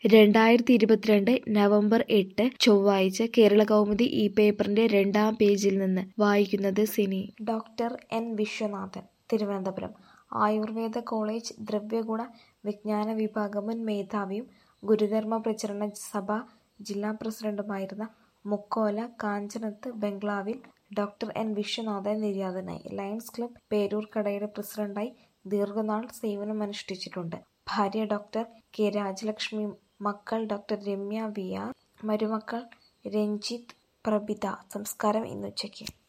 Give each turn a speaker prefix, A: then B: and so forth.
A: രണ്ടായിരത്തി ഇരുപത്തിരണ്ട് നവംബർ എട്ട് ചൊവ്വാഴ്ച കേരളകൗമുദി ഈ പേപ്പറിന്റെ രണ്ടാം പേജിൽ നിന്ന് വായിക്കുന്നത് സിനി
B: doctor N Viswanathan Thiruvananthapuram Ayurveda college ദ്രവ്യഗുണ വിജ്ഞാന വിഭാഗം മുൻ മേധാവിയും ഗുരുധർമ്മ പ്രചരണ സഭ ജില്ലാ പ്രസിഡന്റുമായിരുന്ന മുക്കോല കാഞ്ചനത്ത് ബംഗ്ലാവിൽ ഡോക്ടർ എൻ വിശ്വനാഥൻ നിര്യാതനായി. ലയൺസ് ക്ലബ് പേരൂർക്കടയുടെ പ്രസിഡന്റായി ദീർഘനാൾ സേവനമനുഷ്ഠിച്ചിട്ടുണ്ട്. ഭാര്യ ഡോക്ടർ കെ രാജലക്ഷ്മി, മക്കൾ ഡോക്ടർ രമ്യ വി ആർ, മരുമക്കൾ രഞ്ജിത്ത്, പ്രഭിത. സംസ്കാരം ഇന്നുച്ചയ്ക്ക്.